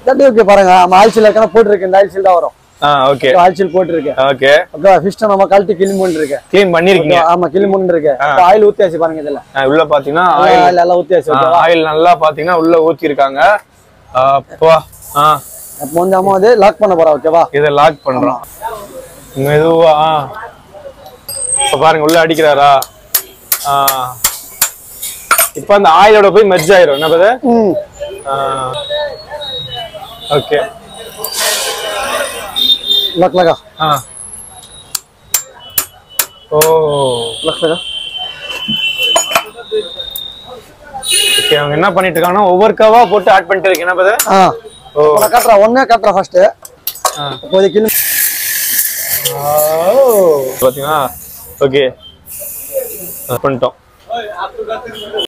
தட்டி ஓகே பாருங்க நம்ம ஆயில் சீல் ஏற்கனவே போட்டுருக்கு இந்த ஆயில் சீல் தான் வரும் ஆ ஓகே ஆயில் சீல் போட்டுருக்கு ஓகே ஓகே ஃபிஸ்ட் நம்ம கழட்டி கிளிமுன்னு இருக்கு க்ளீன் பண்ணிருக்கீங்க ஆமா கிளிமுன்னு இருக்கு ஆயில் ஊத்தியாச்சு பாருங்க இதுல ஆ, உள்ள பாத்தீங்கன்னா ஆயில் ஆயில் எல்லாம் ஊத்தியாச்சு ஓகேவா ஆயில் நல்லா பாத்தீங்கன்னா உள்ள ஊத்தி இருக்காங்க அப்பா ஆ அப்போ வந்து அம்மா வந்து லாக் பண்ண போறா ஓகேவா இதை லாக் பண்றோம் மெதுவா ஆ. இப்ப பாருங்க உள்ள அடிக்கிறாரா ஆ இப்ப அந்த ஆயிலோட போய் மெர்ஜ் ஆயிரும் என்ன பது ம் ஓகே லக் லகா ஆ ஓ லக் லகா ஓகே அவங்க என்ன பண்ணிட்டு இருக்காங்கன்னா ஒவ்வொரு கவா போட்டு ஆட் பண்ணிட்டு இருக்கு என்ன பது ஆ ஓ இப்ப நான் கட்டுறேன் ஒன்னே கட்டுறேன் ஃபர்ஸ்ட் ஆ. இப்போதைக்கு கிளி பாத்தீங்களா ஓகே பண்ணிட்டோம்